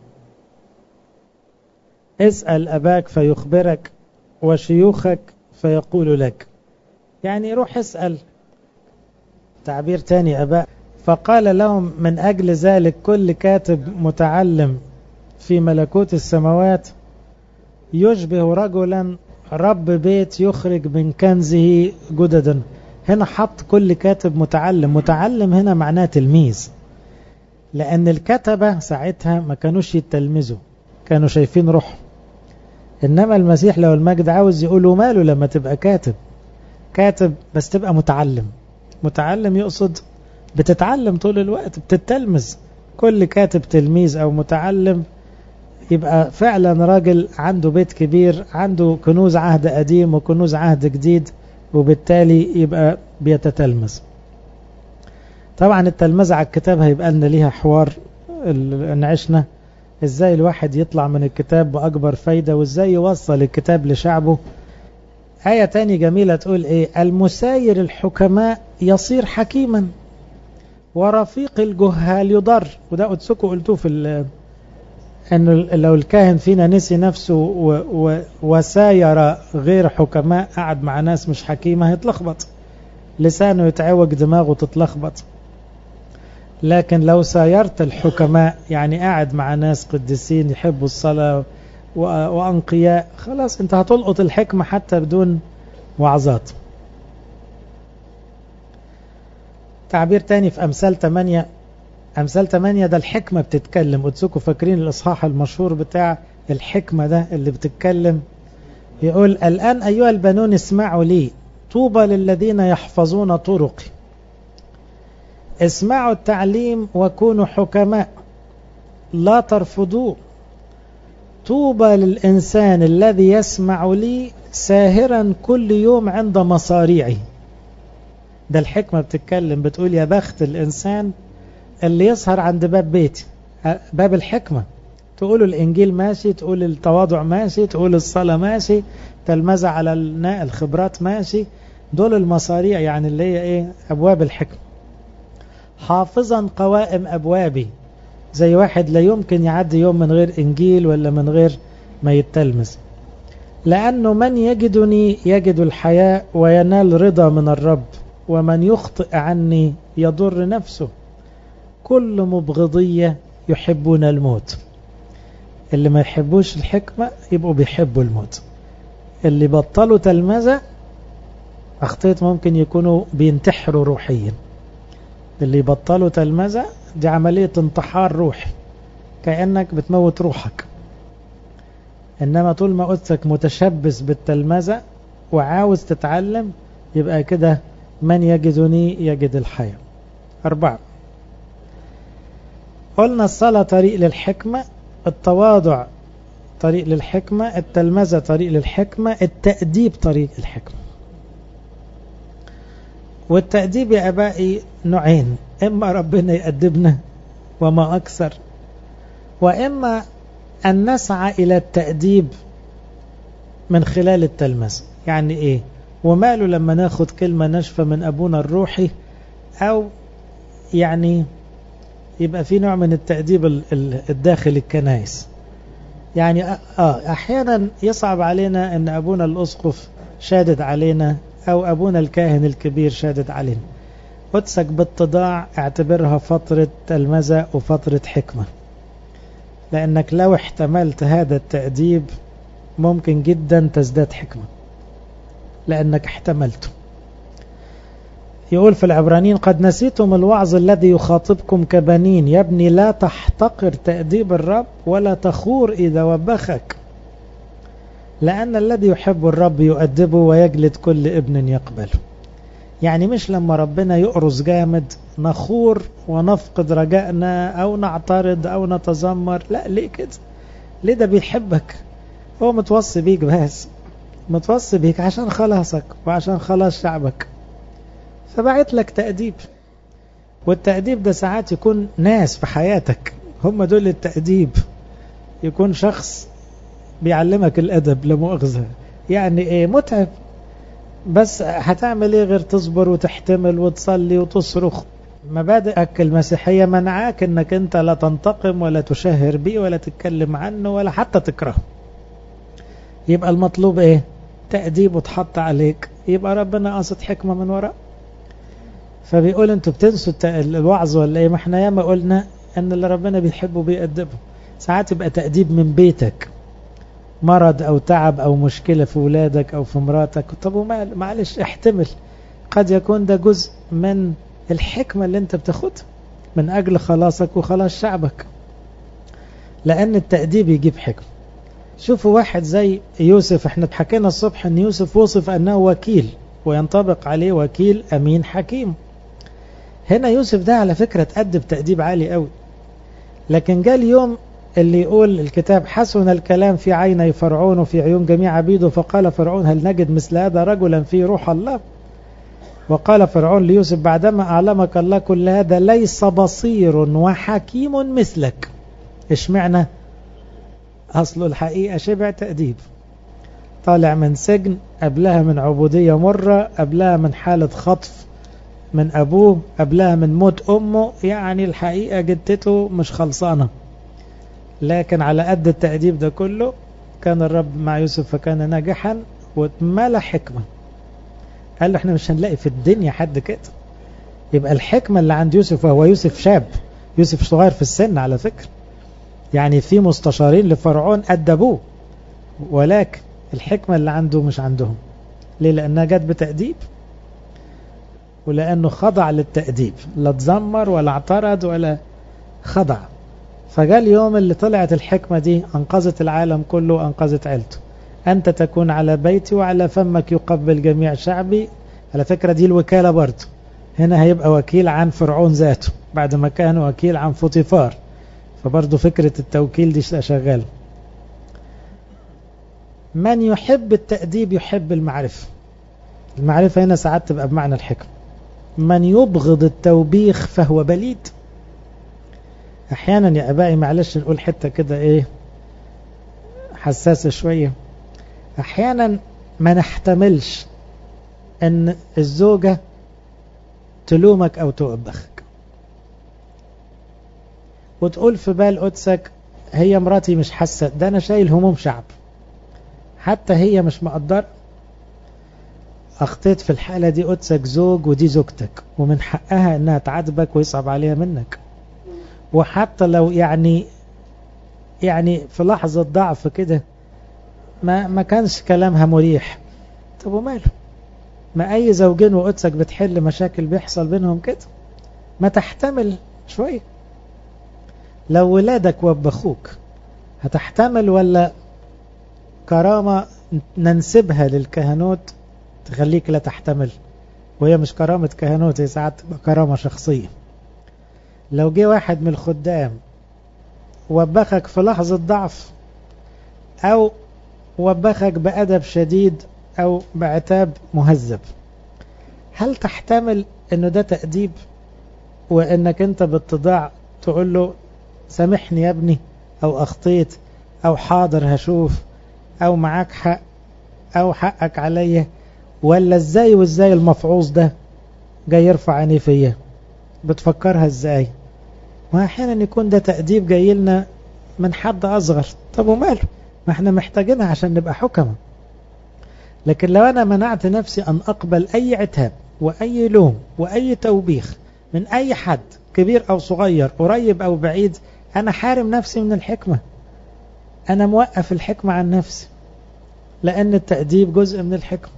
S1: اسأل أباك فيخبرك وشيوخك فيقول لك يعني روح اسأل تعبير تاني أباء فقال لهم من أجل ذلك كل كاتب متعلم في ملكوت السماوات يشبه رجلا رب بيت يخرج من كنزه جددا هنا حط كل كاتب متعلم متعلم هنا معناه تلميذ لأن الكتبة ساعتها ما كانوش يتلمذوا كانوا شايفين روحهم إنما المسيح لو المجد عاوز يقولوا ماله لما تبقى كاتب كاتب بس تبقى متعلم متعلم يقصد بتتعلم طول الوقت بتتلمذ كل كاتب تلميذ أو متعلم يبقى فعلا راجل عنده بيت كبير عنده كنوز عهد قديم وكنوز عهد جديد وبالتالي يبقى بيتتلمذ طبعا التلمذة على الكتاب هيبقى لنا ليها حوار ان عشنا ازاي الواحد يطلع من الكتاب بأكبر فايدة وازاي يوصل الكتاب لشعبه آية تاني جميلة تقول ايه المساير الحكماء يصير حكيما ورفيق الجهال يضر وده قدسكم قلتوه في انه لو الكاهن فينا نسي نفسه و و وساير غير حكماء قعد مع ناس مش حكيمة هيتلخبط لسانه يتعوج دماغه تتلخبط لكن لو سايرت الحكماء يعني قاعد مع ناس قديسين يحبوا الصلاة وأنقياء خلاص انت هتلقط الحكمة حتى بدون وعظات تعبير تاني في أمثال 8 أمثال 8 ده الحكمة بتتكلم قدسكم فاكرين الإصحاح المشهور بتاع الحكمة ده اللي بتتكلم يقول الآن أيها البنون اسمعوا لي طوبى للذين يحفظون طرقي اسمعوا التعليم وكونوا حكماء لا ترفضوه طوبى للإنسان الذي يسمع لي ساهرا كل يوم عند مصاريعي ده الحكمة بتتكلم بتقول يا بخت الإنسان اللي يسهر عند باب بيتي باب الحكمة تقول الإنجيل ماشي تقول التواضع ماشي تقول الصلاة ماشي تلمذة على الخبرات ماشي دول المصاريع يعني اللي هي ايه أبواب الحكمة حافظا قوائم أبوابي زي واحد لا يمكن يعدي يوم من غير إنجيل ولا من غير ما يتلمذ لأنه من يجدني يجد الحياة وينال رضا من الرب ومن يخطئ عني يضر نفسه كل مبغضية يحبون الموت اللي ما يحبوش الحكمة يبقوا بيحبوا الموت اللي بطلوا تلمذة أخطيت ممكن يكونوا بينتحروا روحيا اللي يبطلوا تلمذة دي عملية انتحار روحي كأنك بتموت روحك إنما طول ما قدسك متشبث بالتلمذة وعاوز تتعلم يبقى كده من يجدني يجد الحياة أربعة قلنا الصلاة طريق للحكمة التواضع طريق للحكمة التلمذة طريق للحكمة التأديب طريق الحكمة والتأديب يا أبائي نوعين إما ربنا يأدبنا وما أكثر وإما أن نسعى إلى التأديب من خلال التلمذة يعني إيه وماله لما ناخد كلمة ناشفة من أبونا الروحي أو يعني يبقى في نوع من التأديب الداخل الكنائس يعني آه أحيانا يصعب علينا أن أبونا الأسقف شادد علينا أو أبونا الكاهن الكبير شادد علينا قدسك باتضاع اعتبرها فترة تلمذة وفترة حكمة لأنك لو احتملت هذا التأديب ممكن جدا تزداد حكمة لأنك احتملته يقول في العبرانيين قد نسيتم الوعظ الذي يخاطبكم كبنين يا ابني لا تحتقر تأديب الرب ولا تخور إذا وبخك لأن الذي يحب الرب يؤدبه ويجلد كل ابن يقبله يعني مش لما ربنا يقرص جامد نخور ونفقد رجائنا أو نعترض أو نتذمر لا ليه كده ليه ده بيحبك هو متوصي بيك بس متوصي بيك عشان خلاصك وعشان خلاص شعبك فبعت لك تأديب والتأديب ده ساعات يكون ناس في حياتك هم دول التأديب يكون شخص بيعلمك الأدب لمؤاخذة يعني ايه متعب بس هتعمل ايه غير تصبر وتحتمل وتصلي وتصرخ مبادئك المسيحية منعاك انك انت لا تنتقم ولا تشهر بيه ولا تتكلم عنه ولا حتى تكرهه يبقى المطلوب ايه تأديب وتحط عليك يبقى ربنا قاصد حكمة من وراء فبيقول انتوا بتنسوا الوعظ ولا ايه ما احنا ياما قلنا ان اللي ربنا بيحبه بيأدبه ساعات يبقى تأديب من بيتك مرض او تعب او مشكلة في ولادك او في مراتك طب معلش احتمل قد يكون ده جزء من الحكمة اللي انت بتاخدها من اجل خلاصك وخلاص شعبك لان التأديب يجيب حكمة شوفوا واحد زي يوسف احنا حكينا الصبح ان يوسف وصف انه وكيل وينطبق عليه وكيل امين حكيم هنا يوسف ده على فكرة تأدب تأديب عالي قوي لكن جاء اليوم اللي يقول الكتاب حسن الكلام في عيني فرعون وفي عيون جميع عبيده فقال فرعون هل نجد مثل هذا رجلا في روح الله وقال فرعون ليوسف بعدما أعلمك الله كل هذا ليس بصير وحكيم مثلك اشمعنى أصل الحقيقة شبع تأديب طالع من سجن قبلها من عبودية مرة قبلها من حالة خطف من أبوه قبلها من موت أمه يعني الحقيقة جدته مش خلصانة لكن على قد التأديب ده كله كان الرب مع يوسف فكان ناجحا واتملى حكمة قال له احنا مش هنلاقي في الدنيا حد كده يبقى الحكمة اللي عند يوسف وهو يوسف شاب يوسف صغير في السن على فكرة يعني في مستشارين لفرعون أدبوه ولكن الحكمة اللي عنده مش عندهم ليه لأنها جت بتأديب ولأنه خضع للتأديب لا تزمر ولا اعترض ولا خضع فجاء اليوم اللي طلعت الحكمة دي أنقذت العالم كله وأنقذت عيلته أنت تكون على بيتي وعلى فمك يقبل جميع شعبي على فكرة دي الوكالة برضه هنا هيبقى وكيل عن فرعون ذاته بعد ما كان وكيل عن فوتيفار فبرضه فكرة التوكيل دي شغالة من يحب التأديب يحب المعرفة المعرفة هنا ساعات تبقى بمعنى الحكم من يبغض التوبيخ فهو بليد احيانا يا ابائي معلش نقول حتة كده ايه حساسة شوية احيانا ما نحتملش ان الزوجة تلومك او توبخك وتقول في بال قدسك هي مراتي مش حاسة ده انا شايل هموم شعب حتى هي مش مقدر اخطيت في الحالة دي قدسك زوج ودي زوجتك ومن حقها انها تعاتبك ويصعب عليها منك وحتى لو يعني يعني في لحظة ضعف كده ما ما كانش كلامها مريح طب وماله ما اي زوجين وقدسك بتحل مشاكل بيحصل بينهم كده ما تحتمل شوية لو ولادك وبخوك هتحتمل ولا كرامة ننسبها للكهنوت تخليك لا تحتمل وهي مش كرامة كهنوت هي ساعات تبقى كرامة شخصية لو جه واحد من الخدام وبخك في لحظة ضعف أو وبخك بأدب شديد أو بعتاب مهذب هل تحتمل أنه ده تأديب وأنك أنت باتضاع تقول له سامحني يا ابني أو أخطيت أو حاضر هشوف أو معاك حق أو حقك عليا ولا ازاي وازاي المفعوص ده جاي يرفع عينيه فيا بتفكرها ازاي واحيانا يكون ده تأديب جاي لنا من حد أصغر طب وماله ما احنا محتاجينها عشان نبقى حكمة لكن لو أنا منعت نفسي أن أقبل أي عتاب وأي لوم وأي توبيخ من أي حد كبير أو صغير قريب أو بعيد أنا حارم نفسي من الحكمة أنا موقف الحكمة عن نفسي لأن التأديب جزء من الحكمة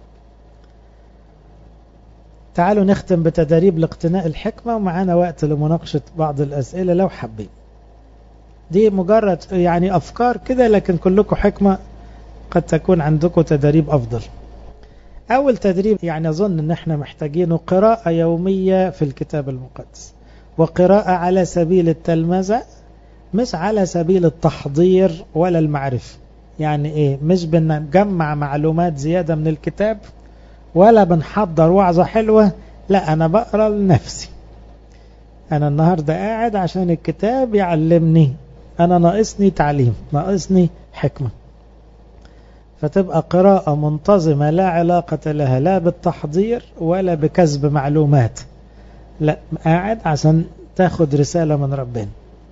S1: تعالوا نختم بتدريب لاقتناء الحكمة ومعانا وقت لمناقشة بعض الأسئلة لو حابين دي مجرد يعني أفكار كده لكن كلكم حكمة قد تكون عندكم تدريب أفضل أول تدريب يعني أظن أن احنا محتاجينه قراءة يومية في الكتاب المقدس وقراءة على سبيل التلمذة مش على سبيل التحضير ولا المعرفة يعني ايه مش بنجمع معلومات زيادة من الكتاب ولا بنحضر وعظة حلوة لا أنا بقرأ لنفسي أنا النهاردة قاعد عشان الكتاب يعلمني أنا ناقصني تعليم ناقصني حكمة فتبقى قراءة منتظمة لا علاقة لها لا بالتحضير ولا بكسب معلومات لا قاعد عشان تاخد رسالة من ربنا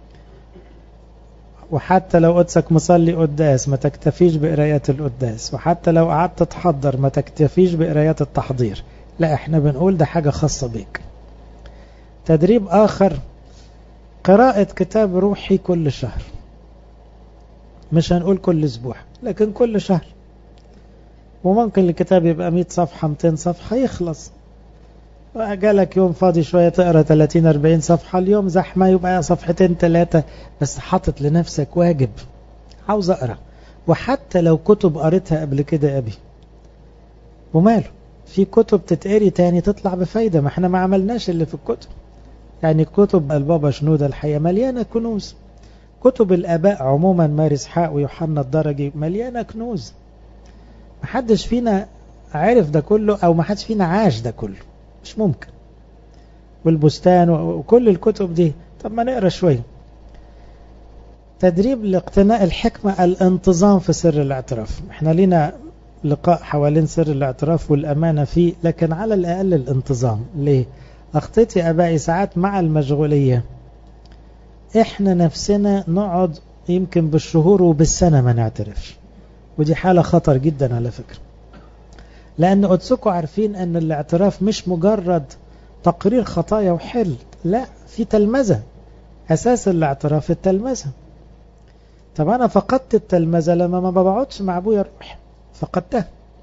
S1: وحتى لو قدسك مصلي قداس ما تكتفيش بقرايات القداس وحتى لو قعدت تحضر ما تكتفيش بقرايات التحضير لا احنا بنقول ده حاجة خاصة بيك تدريب آخر قراءة كتاب روحي كل شهر مش هنقول كل اسبوع لكن كل شهر وممكن الكتاب يبقى 100 صفحة 200 صفحة يخلص جالك يوم فاضي شوية تقرأ 30 40 صفحة اليوم زحمة يبقى صفحتين ثلاثة بس حاطط لنفسك واجب عاوز أقرأ وحتى لو كتب قريتها قبل كده يا أبي وماله في كتب تتقري تاني تطلع بفايدة ما احنا ما عملناش اللي في الكتب يعني كتب البابا شنودة الحقيقة مليانة كنوز كتب الآباء عموما مارس حاق ويوحنا الدرجي مليانة كنوز محدش فينا عرف ده كله أو محدش فينا عاش ده كله مش ممكن والبستان وكل الكتب دي طب ما نقرا شويه تدريب لاقتناء الحكمة الانتظام في سر الاعتراف احنا لينا لقاء حوالين سر الاعتراف والأمانة فيه لكن على الأقل الانتظام ليه أخطيتي أبائي ساعات مع المشغولية احنا نفسنا نقعد يمكن بالشهور وبالسنة ما نعترفش ودي حالة خطر جدا على فكرة لأن قدسكم عارفين أن الاعتراف مش مجرد تقرير خطايا وحل لا في تلمذة أساس الاعتراف التلمذة طب أنا فقدت التلمذة لما ما بقعدش مع أبويا روح فقدتها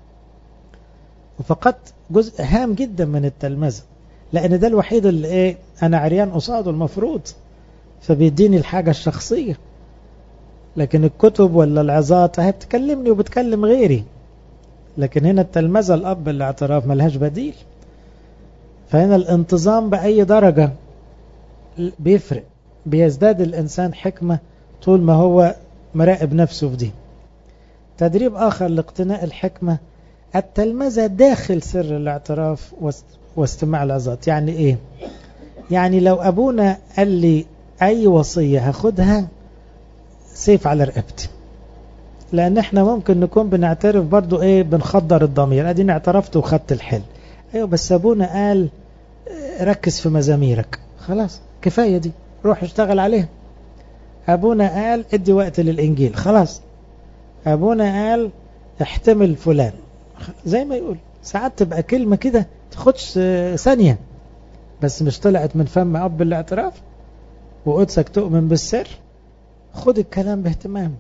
S1: وفقدت جزء هام جدا من التلمذة لأن ده الوحيد اللي إيه أنا عريان قصاده المفروض فبيديني الحاجة الشخصية لكن الكتب ولا العظات هي بتكلمني وبتكلم غيري لكن هنا التلمذة الأب الاعتراف ملهاش بديل فهنا الانتظام بأي درجة بيفرق بيزداد الإنسان حكمة طول ما هو مراقب نفسه في دي تدريب آخر لاقتناء الحكمة التلمذة داخل سر الاعتراف واستماع العظات يعني إيه يعني لو أبونا قال لي أي وصية هاخدها سيف على رقبتي لأن احنا ممكن نكون بنعترف برضو إيه بنخدر الضمير أديني اعترفت وخدت الحل أيوة بس أبونا قال ركز في مزاميرك خلاص كفاية دي روح اشتغل عليها أبونا قال ادي وقت للإنجيل خلاص أبونا قال احتمل فلان زي ما يقول ساعات تبقى كلمة كده تاخدش ثانية بس مش طلعت من فم أب الاعتراف وقدسك تؤمن بالسر خد الكلام باهتمام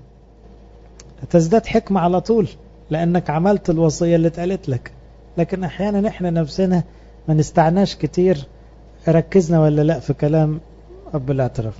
S1: تزداد حكمة على طول لأنك عملت الوصية اللي اتقالت لك لكن أحيانا إحنا نفسنا ما نستعناش كتير ركزنا ولا لا في كلام أب الاعتراف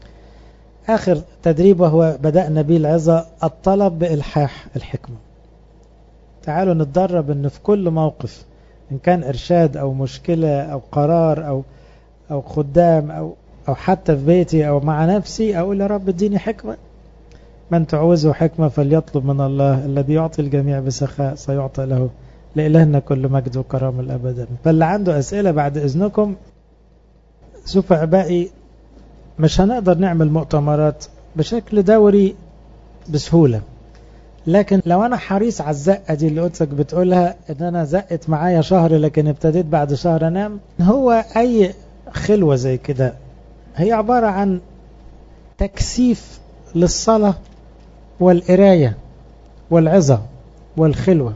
S1: آخر تدريب وهو بدأنا به العظة الطلب بإلحاح الحكمة تعالوا نتدرب أن في كل موقف إن كان إرشاد أو مشكلة أو قرار أو أو خدام أو أو حتى في بيتي أو مع نفسي أقول يا رب اديني حكمة من تعوزه حكمة فليطلب من الله الذي يعطي الجميع بسخاء سيعطى له لإلهنا كل مجد وكرام الأبد فاللي عنده أسئلة بعد إذنكم شوفوا أبائي مش هنقدر نعمل مؤتمرات بشكل دوري بسهولة لكن لو أنا حريص على الزقة دي اللي قدسك بتقولها إن أنا زقت معايا شهر لكن ابتديت بعد شهر أنام هو أي خلوة زي كده هي عبارة عن تكثيف للصلاة والقراية والعظة والخلوة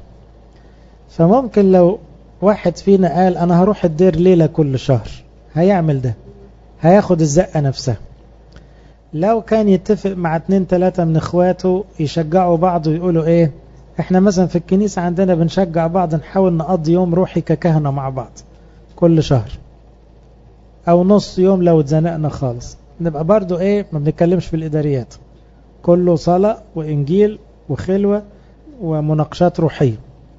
S1: فممكن لو واحد فينا قال أنا هروح الدير ليلة كل شهر هيعمل ده هياخد الزقة نفسها لو كان يتفق مع اتنين تلاتة من اخواته يشجعوا بعض ويقولوا ايه احنا مثلا في الكنيسة عندنا بنشجع بعض نحاول نقضي يوم روحي ككهنة مع بعض كل شهر او نص يوم لو اتزنقنا خالص نبقى برضو ايه ما بنتكلمش في الاداريات كله صلاة وانجيل وخلوة ومناقشات روحية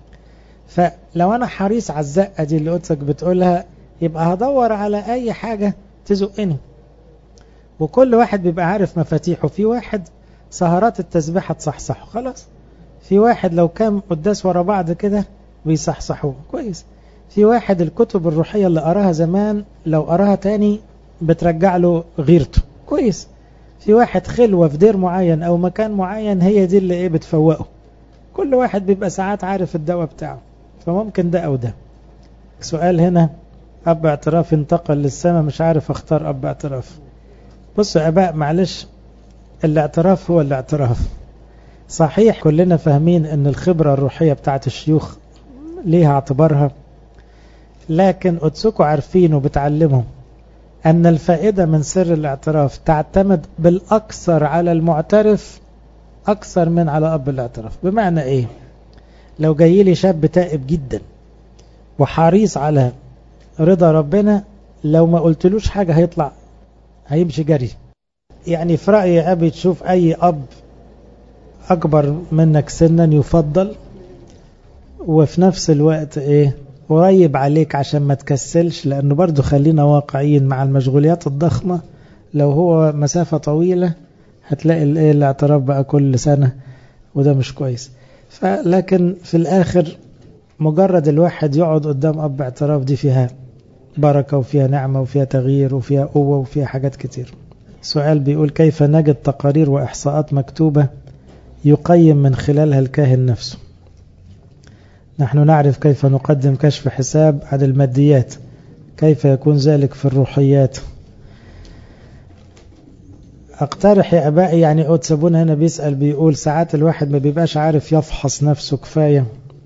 S1: فلو انا حريص على الزقة دي اللي قلتك بتقولها يبقى هدور على اي حاجة تزقني وكل واحد بيبقى عارف مفاتيحه في واحد سهرات التسبيحة تصحصحه خلاص في واحد لو كان قداس ورا بعض كده بيصحصحوه كويس في واحد الكتب الروحية اللي قراها زمان لو قراها تاني بترجع له غيرته كويس في واحد خلوة في دير معين او مكان معين هي دي اللي ايه بتفوقه كل واحد بيبقى ساعات عارف الدواء بتاعه فممكن ده او ده سؤال هنا اب اعتراف انتقل للسماء مش عارف اختار اب اعتراف بصوا يا اباء معلش الاعتراف هو الاعتراف صحيح كلنا فاهمين ان الخبرة الروحية بتاعت الشيوخ ليها اعتبارها لكن قدسكم عارفين وبتعلموا أن الفائدة من سر الاعتراف تعتمد بالأكثر على المعترف أكثر من على أب الاعتراف بمعنى إيه لو جاي لي شاب تائب جدا وحريص على رضا ربنا لو ما قلتلوش حاجة هيطلع هيمشي جري يعني في رأيي يا أبي تشوف أي أب أكبر منك سنا يفضل وفي نفس الوقت إيه قريب عليك عشان ما تكسلش لأنه برضو خلينا واقعيين مع المشغوليات الضخمة لو هو مسافة طويلة هتلاقي الايه الاعتراف بقى كل سنة وده مش كويس فلكن في الآخر مجرد الواحد يقعد قدام أب اعتراف دي فيها بركة وفيها نعمة وفيها تغيير وفيها قوة وفيها حاجات كتير سؤال بيقول كيف نجد تقارير وإحصاءات مكتوبة يقيم من خلالها الكاهن نفسه نحن نعرف كيف نقدم كشف حساب عن الماديات كيف يكون ذلك في الروحيات اقترح يا ابائي يعني قد سابونا هنا بيسأل بيقول ساعات الواحد ما بيبقاش عارف يفحص نفسه كفاية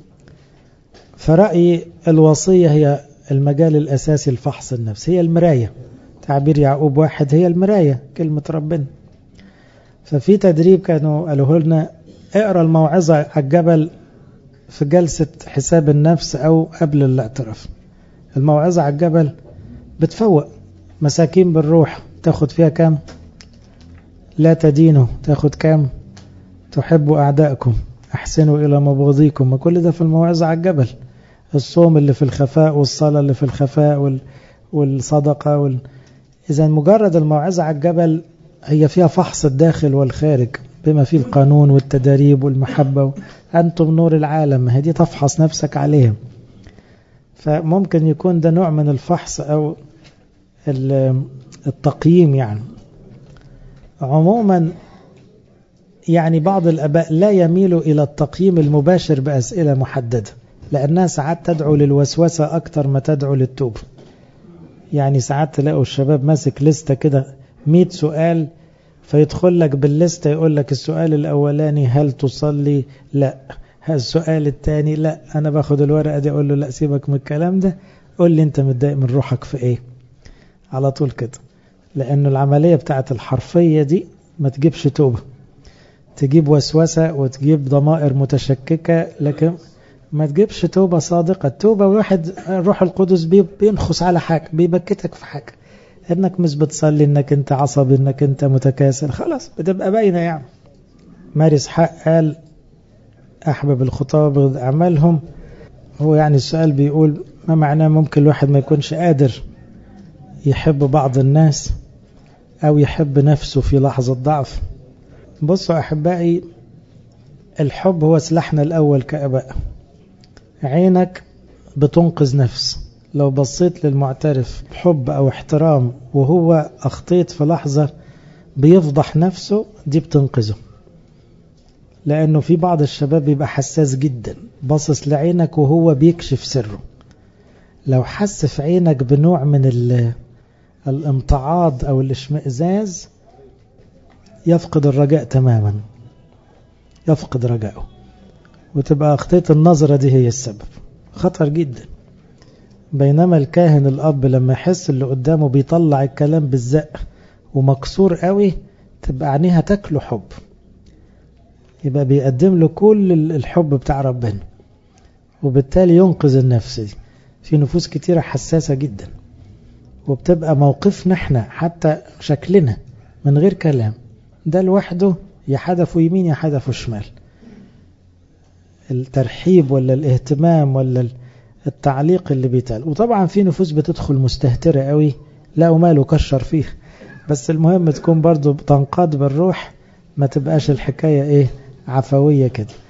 S1: فرأيي الوصية هي المجال الأساسي لفحص النفس هي المراية تعبير يعقوب واحد هي المراية كلمة ربنا ففي تدريب كانوا قالوه لنا اقرا الموعظة على الجبل في جلسة حساب النفس أو قبل الاعتراف الموعظة على الجبل بتفوق مساكين بالروح تاخد فيها كام لا تدينوا تاخد كام تحبوا أعدائكم أحسنوا إلى مبغضيكم ما كل ده في الموعظة على الجبل الصوم اللي في الخفاء والصلاة اللي في الخفاء وال... والصدقة وال... إذا مجرد الموعظة على الجبل هي فيها فحص الداخل والخارج بما فيه القانون والتدريب والمحبة أنتم نور العالم هذه تفحص نفسك عليهم فممكن يكون ده نوع من الفحص أو التقييم يعني عموما يعني بعض الأباء لا يميل إلى التقييم المباشر بأسئلة محددة لأنها ساعات تدعو للوسوسة أكتر ما تدعو للتوب يعني ساعات تلاقوا الشباب ماسك لستة كده 100 سؤال فيدخل لك باللستة يقول لك السؤال الأولاني هل تصلي لا السؤال الثاني لا أنا باخد الورقة دي أقول له لا سيبك من الكلام ده قول لي أنت متضايق من روحك في إيه على طول كده لأنه العملية بتاعت الحرفية دي ما تجيبش توبة تجيب وسوسة وتجيب ضمائر متشككة لكن ما تجيبش توبة صادقة التوبة واحد الروح القدس بينخس على حاجة بيبكتك في حاجة انك مش بتصلي انك انت عصبي انك انت متكاسل خلاص بتبقى باينه يعني مارس حق قال احبب الخطاب اعمالهم هو يعني السؤال بيقول ما معناه ممكن الواحد ما يكونش قادر يحب بعض الناس او يحب نفسه في لحظة ضعف بصوا احبائي الحب هو سلاحنا الاول كاباء عينك بتنقذ نفس لو بصيت للمعترف بحب أو احترام وهو أخطيت في لحظة بيفضح نفسه دي بتنقذه لأنه في بعض الشباب بيبقى حساس جدا باصص لعينك وهو بيكشف سره لو حس في عينك بنوع من الامتعاض أو الاشمئزاز يفقد الرجاء تماما يفقد رجاءه وتبقى أخطية النظرة دي هي السبب خطر جدا بينما الكاهن الأب لما يحس اللي قدامه بيطلع الكلام بالزق ومكسور قوي تبقى عينيها تاكله حب يبقى بيقدم له كل الحب بتاع ربنا وبالتالي ينقذ النفس دي في نفوس كتيرة حساسة جدا وبتبقى موقفنا احنا حتى شكلنا من غير كلام ده لوحده يا حدفه يمين يا حدفه شمال الترحيب ولا الاهتمام ولا التعليق اللي بيتقال وطبعا في نفوس بتدخل مستهترة قوي لا وماله كشر فيه بس المهم تكون برضو تنقاد بالروح ما تبقاش الحكاية ايه عفوية كده